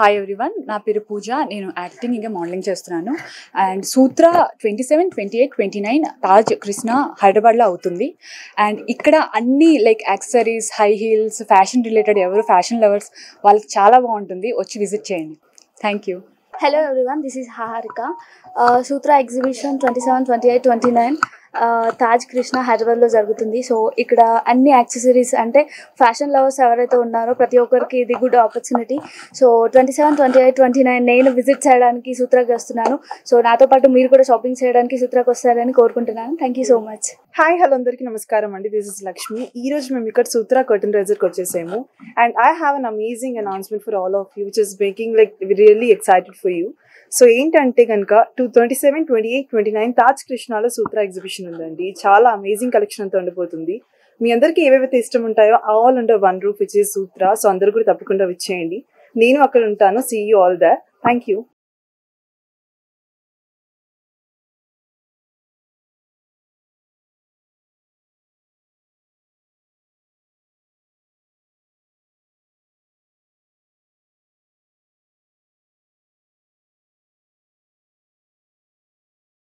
Hi everyone నా పేరు పూజ నేను యాక్టింగ్ ఇంకా మోడలింగ్ చేస్తున్నాను and Sutra twenty seven twenty eight twenty nine Taj Krishna హైదరాబాద్లో అవుతుంది అండ్ ఇక్కడ అన్ని like accessories high heels fashion related ఎవరు ఫ్యాషన్ లవర్స్ వాళ్ళకి చాలా బాగుంటుంది వచ్చి విజిట్ చేయండి thank you Hello everyone, this is Haharika. Uh, Sutra exhibition 27, 28, 29 Taj Krishna హైదరాబాద్లో జరుగుతుంది సో ఇక్కడ అన్ని యాక్సెసరీస్ అంటే ఫ్యాషన్ లవర్స్ ఎవరైతే ఉన్నారో ప్రతి ఒక్కరికి ఇది good opportunity so twenty seven twenty eight twenty nine నేను విజిట్ చేయడానికి సూత్రాకి వస్తున్నాను సో నాతో పాటు మీరు కూడా షాపింగ్ చేయడానికి సూత్రాకి వస్తారని కోరుకుంటున్నాను thank you so much hi hello అందరికీ నమస్కారం అండి దిస్ ఇస్ లక్ష్మి ఈ రోజు మేము ఇక్కడ సూత్ర కర్టన్ రైజర్కి వచ్చేసాము and I have an amazing announcement for all of you which is making like really excited for you so ఏంటంటే కనుక to twenty seven twenty eight twenty nine Taj కృష్ణాలో సూత్ర ఎగ్జిబిషన్ ఉందండి చాలా అమేజింగ్ కలెక్షన్ అంతా ఉండిపోతుంది మీ అందరికీ ఏవేవైతే ఇష్టం ఉంటాయో all under one roof which is Sutra so అందరూ కూడా తప్పకుండా విచ్చేయండి నేను అక్కడ ఉంటాను see you all the thank you